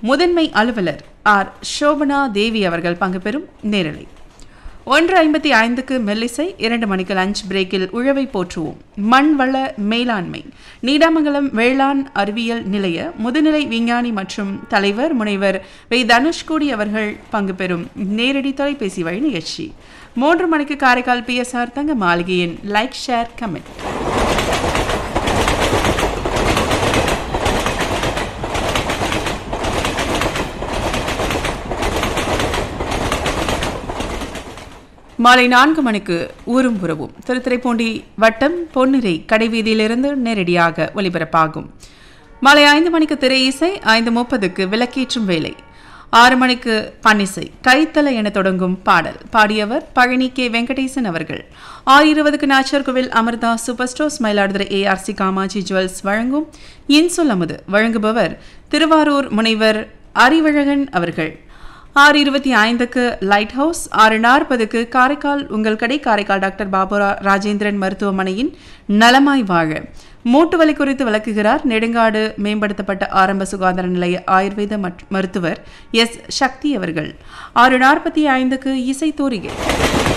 முதன்மை அலுவலர் ஆர் சோபனா தேவி அவர்கள் பங்கு பெறும் நேரலை ஒன்று ஐம்பத்தி ஐந்துக்கு மெல்லிசை இரண்டு மணிக்கு லஞ்ச் பிரேக்கில் உழவை போற்றுவோம் மண் வள மேலாண்மை நீடாமங்கலம் வேளாண் அறிவியல் நிலைய முதுநிலை விஞ்ஞானி மற்றும் தலைவர் முனைவர் வை தனுஷ்கோடி அவர்கள் பங்கு பெறும் நேரடி தொலைபேசி வழி நிகழ்ச்சி மூன்று மணிக்கு காரைக்கால் பிஎஸ்ஆர் தங்க மாளிகையின் லைக் ஷேர் கமெண்ட் மாலை நான்கு மணிக்கு ஊரும் உறவும் திருத்துறைப்பூண்டி வட்டம் பொன்னிறை கடைவீதியிலிருந்து நேரடியாக ஒலிபரப்பாகும் மாலை ஐந்து மணிக்கு திரை இசை ஐந்து முப்பதுக்கு விளக்கேற்றும் வேலை ஆறு மணிக்கு பன்னிசை கைத்தலை என தொடங்கும் பாடல் பாடியவர் பழனி கே வெங்கடேசன் அவர்கள் ஆறு இருபதுக்கு Nachiarkovil Amirtha super stores Mayiladuthurai ARC Kamaji jewels வழங்கும் இன்சொல் அமுது வழங்குபவர் திருவாரூர் முனைவர் அறிவழகன் அவர்கள் ஆறு இருபத்தி ஐந்துக்கு லைட் ஹவுஸ் ஆறு நாற்பதுக்கு காரைக்கால் உங்கள் கடை காரைக்கால் டாக்டர் பாபுரா ராஜேந்திரன் மருத்துவமனையின் நலமாய் வாழ மூட்டு வலி குறித்து விளக்குகிறார் நெடுங்காடு மேம்படுத்தப்பட்ட ஆரம்ப சுகாதார நிலைய ஆயுர்வேத மருத்துவர் எஸ் சக்தி அவர்கள் ஆறு நாற்பத்தி ஐந்துக்கு இசை தூரிகை